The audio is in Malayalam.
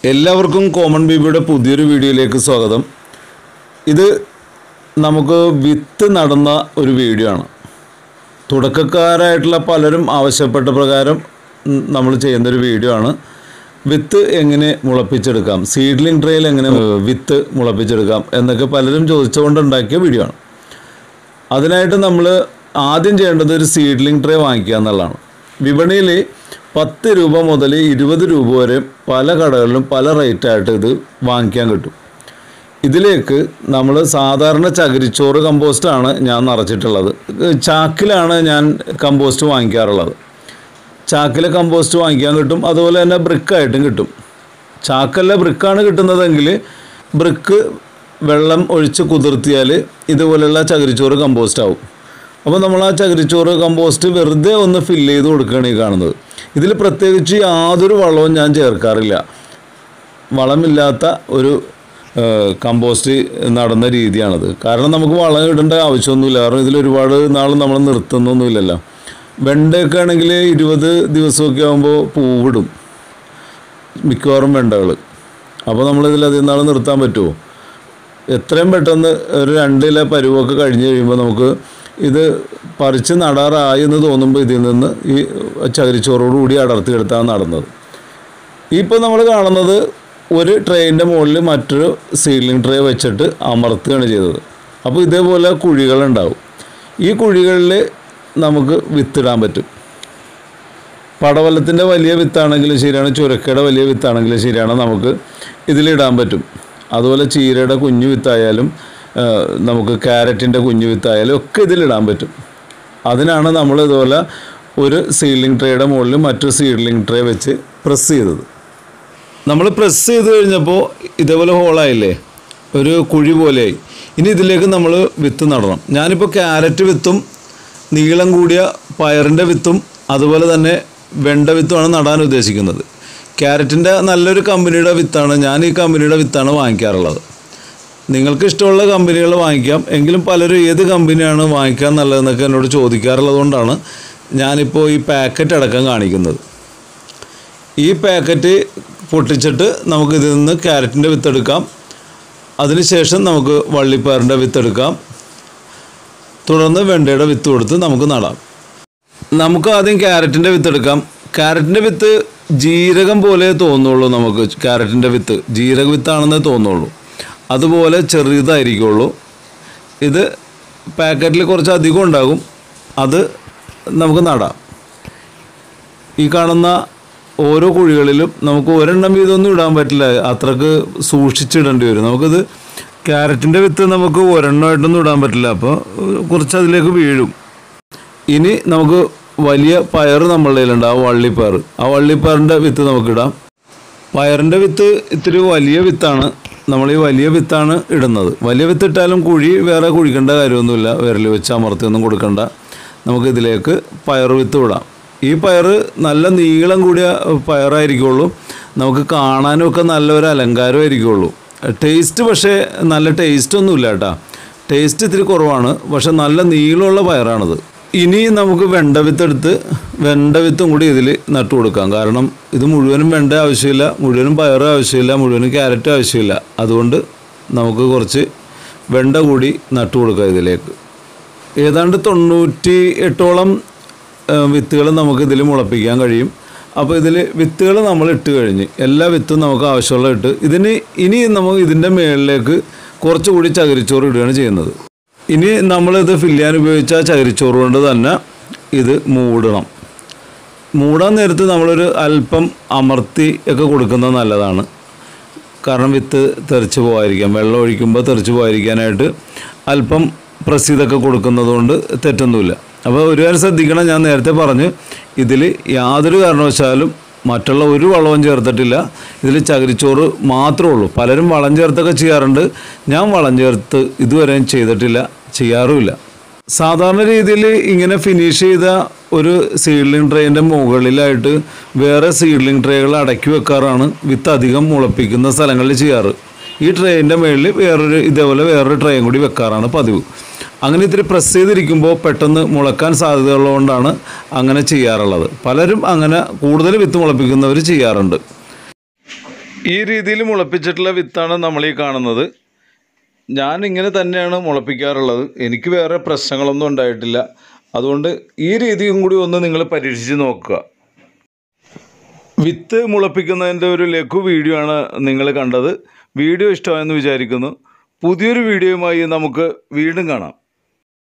എല്ലാവർക്കും കോമൺ ബീബിയുടെ പുതിയൊരു വീഡിയോയിലേക്ക് സ്വാഗതം ഇത് നമുക്ക് വിത്ത് നടന്ന ഒരു വീഡിയോ ആണ് തുടക്കക്കാരായിട്ടുള്ള പലരും ആവശ്യപ്പെട്ട പ്രകാരം നമ്മൾ ചെയ്യുന്നൊരു വീഡിയോ ആണ് വിത്ത് എങ്ങനെ മുളപ്പിച്ചെടുക്കാം സീഡ്ലിംഗ് ട്രേയിൽ എങ്ങനെ ഏഹ്, വിത്ത് മുളപ്പിച്ചെടുക്കാം എന്നൊക്കെ പലരും ചോദിച്ചുകൊണ്ട് ഉണ്ടാക്കിയ വീഡിയോ ആണ് അതിനായിട്ട് നമ്മൾ ആദ്യം ചെയ്യേണ്ടത് ഒരു സീഡ്ലിംഗ് ട്രേ വാങ്ങിക്കുക എന്നുള്ളതാണ് വിപണിയിൽ പത്ത് രൂപ മുതൽ ഇരുപത് രൂപ വരെ പല കടകളിലും പല റേറ്റായിട്ട് ഇത് വാങ്ങിക്കാൻ കിട്ടും ഇതിലേക്ക് നമ്മൾ സാധാരണ ചകിരിച്ചോറ് കമ്പോസ്റ്റാണ് ഞാൻ നിറച്ചിട്ടുള്ളത് ചാക്കിലാണ് ഞാൻ കമ്പോസ്റ്റ് വാങ്ങിക്കാറുള്ളത് ചാക്കിലെ കമ്പോസ്റ്റ് വാങ്ങിക്കാൻ കിട്ടും അതുപോലെ തന്നെ ബ്രിക്കായിട്ടും കിട്ടും ചാക്കല്ല ബ്രിക്കാണ് കിട്ടുന്നതെങ്കിൽ ബ്രിക്ക് വെള്ളം ഒഴിച്ച് കുതിർത്തിയാൽ ഇതുപോലെയുള്ള ചകിരിച്ചോറ് കമ്പോസ്റ്റ് ആവും അപ്പോൾ നമ്മൾ ആ ചകിരിച്ചോറ് കമ്പോസ്റ്റ് വെറുതെ ഒന്ന് ഫില്ല് ചെയ്ത് കൊടുക്കുകയാണ് ഈ കാണുന്നത് ഇതിൽ പ്രത്യേകിച്ച് യാതൊരു വളവും ഞാൻ ചേർക്കാറില്ല വളമില്ലാത്ത ഒരു ഏഹ്, കമ്പോസ്റ്റ് നടന്ന രീതിയാണത് കാരണം നമുക്ക് വളം ഇടേണ്ട ആവശ്യമൊന്നുമില്ല കാരണം ഇതിൽ ഒരുപാട് നാൾ നമ്മൾ നിർത്തുന്നൊന്നുമില്ലല്ലോ വെണ്ടയൊക്കെ ആണെങ്കിൽ ഇരുപത് ദിവസമൊക്കെ ആകുമ്പോൾ പൂവിടും മിക്കവാറും വെണ്ടകൾ അപ്പോൾ നമ്മളിതിൽ അധികം നാൾ നിർത്താൻ പറ്റുമോ എത്രയും പെട്ടെന്ന് ഒരു രണ്ടില പരുവൊക്കെ കഴിഞ്ഞ് കഴിയുമ്പോൾ നമുക്ക് ഇത് പറിച്ച് നടാറായി എന്ന് തോന്നുമ്പോൾ ഇതിൽ നിന്ന് ഈ ചകിരിച്ചോറോടുകൂടി അടർത്തിയെടുത്താണ് നടന്നത് ഇപ്പോൾ നമ്മൾ കാണുന്നത് ഒരു ട്രെയിനിൻ്റെ മുകളിൽ മറ്റൊരു സീലിംഗ് ട്രേ വെച്ചിട്ട് അമർത്തുകയാണ് ചെയ്തത് അപ്പോൾ ഇതേപോലെ കുഴികളുണ്ടാവും ഈ കുഴികളിൽ നമുക്ക് വിത്തിടാൻ പറ്റും പടവലത്തിൻ്റെ വലിയ വിത്താണെങ്കിലും ശരിയാണ് ചുരക്കയുടെ വലിയ വിത്താണെങ്കിലും ശരിയാണ് നമുക്ക് ഇതിലിടാൻ പറ്റും അതുപോലെ ചീരയുടെ കുഞ്ഞു വിത്തായാലും ആ, നമുക്ക് ക്യാരറ്റിൻ്റെ കുഞ്ഞു വിത്തായാലും ഒക്കെ ഇതിലിടാൻ പറ്റും അതിനാണ് നമ്മൾ ഇതുപോലെ ഒരു സീലിംഗ് ട്രേയുടെ മുകളിൽ മറ്റൊരു സീലിംഗ് ട്രേ വെച്ച് പ്രസ് ചെയ്തത് നമ്മൾ പ്രസ് ചെയ്ത് കഴിഞ്ഞപ്പോൾ ഇതേപോലെ ഹോളായില്ലേ ഒരു കുഴി പോലെയായി ഇനി ഇതിലേക്ക് നമ്മൾ വിത്ത് നടണം ഞാനിപ്പോൾ ക്യാരറ്റ് വിത്തും നീളം കൂടിയ പയറിൻ്റെ വിത്തും അതുപോലെ തന്നെ വെണ്ട വിത്തുമാണ് നടാൻ ഉദ്ദേശിക്കുന്നത് ക്യാരറ്റിൻ്റെ നല്ലൊരു കമ്പനിയുടെ വിത്താണ് ഞാൻ ഈ കമ്പനിയുടെ വിത്താണ് വാങ്ങിക്കാറുള്ളത് നിങ്ങൾക്ക് ഇഷ്ടമുള്ള കമ്പനികൾ വാങ്ങിക്കാം എങ്കിലും പലരും ഏത് കമ്പനിയാണ് വാങ്ങിക്കാൻ നല്ലതെന്നൊക്കെ എന്നോട് ചോദിക്കാറുള്ളത് കൊണ്ടാണ് ഞാനിപ്പോൾ ഈ പാക്കറ്റ് അടക്കം കാണിക്കുന്നത് ഈ പാക്കറ്റ് പൊട്ടിച്ചിട്ട് നമുക്ക് ഇതിൽ നിന്ന് ക്യാരറ്റിൻ്റെ വിത്തെടുക്കാം അതിനുശേഷം നമുക്ക് വള്ളിപ്പയറിൻ്റെ വിത്തെടുക്കാം തുടർന്ന് വെണ്ടയുടെ വിത്ത് കൊടുത്ത് നമുക്ക് നടാം നമുക്ക് ആദ്യം ക്യാരറ്റിൻ്റെ വിത്ത് എടുക്കാം ക്യാരറ്റിൻ്റെ വിത്ത് ജീരകം പോലെ തോന്നുള്ളൂ നമുക്ക് ക്യാരറ്റിൻ്റെ വിത്ത് ജീരക വിത്താണെന്നേ തോന്നുള്ളൂ അതുപോലെ ചെറുതായിരിക്കുള്ളൂ ഇത് പാക്കറ്റിൽ കുറച്ച് അധികം ഉണ്ടാകും അത് നമുക്ക് നടാം ഈ കാണുന്ന ഓരോ കുഴികളിലും നമുക്ക് ഒരെണ്ണം വീതമൊന്നും ഇടാൻ പറ്റില്ല അത്രക്ക് സൂക്ഷിച്ചിടേണ്ടി വരും നമുക്കിത് ക്യാരറ്റിൻ്റെ വിത്ത് നമുക്ക് ഒരെണ്ണമായിട്ടൊന്നും ഇടാൻ പറ്റില്ല അപ്പോൾ കുറച്ച് അതിലേക്ക് വീഴും ഇനി നമുക്ക് വലിയ പയർ നമ്മളുടെ കയ്യിലുണ്ട് ആ വള്ളിപ്പയർ ആ വള്ളിപ്പയറിൻ്റെ വിത്ത് നമുക്കിടാം പയറിൻ്റെ വിത്ത് ഇത്തിരി വലിയ വിത്താണ് നമ്മൾ ഈ വലിയ വിത്താണ് ഇടുന്നത് വലിയ വിത്ത് ഇട്ടാലും കുഴി വേറെ കുഴിക്കേണ്ട കാര്യമൊന്നുമില്ല വിരൽ വെച്ച് അമർത്തിയൊന്നും കൊടുക്കണ്ട നമുക്ക് ഇതിലേക്ക് പയർ വിത്ത് വിടാം ഈ പയർ നല്ല നീളം കൂടിയ പയറായിരിക്കുള്ളൂ നമുക്ക് കാണാനും ഒക്കെ നല്ലൊരു അലങ്കാരമായിരിക്കുള്ളൂ ടേസ്റ്റ് പക്ഷേ നല്ല ടേസ്റ്റ് ഒന്നുമില്ല കേട്ടോ ടേസ്റ്റ് ഇത്തിരി കുറവാണ് പക്ഷെ നല്ല നീളമുള്ള പയറാണിത് ഇനി നമുക്ക് വെണ്ട വിത്ത് എടുത്ത് വെണ്ട വിത്തും കൂടി ഇതിൽ നട്ടു കൊടുക്കാം കാരണം ഇത് മുഴുവനും വെണ്ട ആവശ്യമില്ല മുഴുവനും പയർ ആവശ്യമില്ല മുഴുവനും ക്യാരറ്റ് ആവശ്യമില്ല അതുകൊണ്ട് നമുക്ക് കുറച്ച് വെണ്ട കൂടി നട്ടു കൊടുക്കാം ഇതിലേക്ക് ഏതാണ്ട് തൊണ്ണൂറ്റി എട്ടോളം വിത്തുകൾ നമുക്ക് ഇതിൽ മുളപ്പിക്കാൻ കഴിയും അപ്പോൾ ഇതിൽ വിത്തുകൾ നമ്മൾ ഇട്ട് കഴിഞ്ഞ് എല്ലാ വിത്തും നമുക്ക് ആവശ്യമുള്ള ഇട്ട് ഇതിന് ഇനി നമുക്ക് ഇതിൻ്റെ മുകളിലേക്ക് കുറച്ചുകൂടി ചകിരിച്ചോറ് ഇടുകയാണ് ചെയ്യുന്നത് ഇനി നമ്മളിത് ഫില്ല് ചെയ്യാൻ ഉപയോഗിച്ച ചകിരിച്ചോറ് കൊണ്ട് തന്നെ ഇത് മൂടണം മൂടാൻ നേരത്ത് നമ്മളൊരു അല്പം അമർത്തി ഒക്കെ കൊടുക്കുന്നത് നല്ലതാണ് കാരണം വിത്ത് തെറിച്ച് പോകാതിരിക്കാം വെള്ളം ഒഴിക്കുമ്പോൾ തെറിച്ച് പോകാതിരിക്കാനായിട്ട് അല്പം പ്രസ് ചെയ്തൊക്കെ കൊടുക്കുന്നത് കൊണ്ട് തെറ്റൊന്നുമില്ല അപ്പോൾ ഒരു കാര്യം ശ്രദ്ധിക്കണം ഞാൻ നേരത്തെ പറഞ്ഞു ഇതിൽ യാതൊരു കാരണവശാലും മറ്റുള്ള ഒരു വളവും ചേർത്തിട്ടില്ല ഇതിൽ ചകിരിച്ചോറ് മാത്രമേ ഉള്ളൂ പലരും വളം ചേർത്തൊക്കെ ചെയ്യാറുണ്ട് ഞാൻ വളം ചേർത്ത് ഇതുവരെയും ചെയ്തിട്ടില്ല ചെയ്യാറുമില്ല സാധാരണ രീതിയിൽ ഇങ്ങനെ ഫിനിഷ് ചെയ്ത ഒരു സീഡ്ലിംഗ് ട്രേൻ്റെ മുകളിലായിട്ട് വേറെ സീഡ്ലിംഗ് ട്രേകൾ അടക്കി വെക്കാറാണ് വിത്ത് അധികം മുളപ്പിക്കുന്ന സ്ഥലങ്ങളിൽ ചെയ്യാറ് ഈ ട്രേൻ്റെ മുകളിൽ വേറൊരു ഇതേപോലെ വേറൊരു ട്രേയും കൂടി വെക്കാറാണ് പതിവ് അങ്ങനെ ഇത്തിരി പ്രസ് ചെയ്തിരിക്കുമ്പോൾ പെട്ടെന്ന് മുളക്കാൻ സാധ്യതയുള്ളതുകൊണ്ടാണ് അങ്ങനെ ചെയ്യാറുള്ളത് പലരും അങ്ങനെ കൂടുതൽ വിത്ത് മുളപ്പിക്കുന്നവർ ചെയ്യാറുണ്ട് ഈ രീതിയിൽ മുളപ്പിച്ചിട്ടുള്ള വിത്താണ് നമ്മൾ ഈ കാണുന്നത് ഞാൻ ഇങ്ങനെ തന്നെയാണ് മുളപ്പിക്കാറുള്ളത് എനിക്ക് വേറെ പ്രശ്നങ്ങളൊന്നും ഉണ്ടായിട്ടില്ല അതുകൊണ്ട് ഈ രീതിയും കൂടി ഒന്ന് നിങ്ങൾ പരീക്ഷിച്ച് നോക്കുക വിത്ത് മുളപ്പിക്കുന്നതിൻ്റെ ഒരു ലഘു വീഡിയോ ആണ് നിങ്ങൾ കണ്ടത് വീഡിയോ ഇഷ്ടമായെന്ന് വിചാരിക്കുന്നു പുതിയൊരു വീഡിയോയുമായി നമുക്ക് വീണ്ടും കാണാം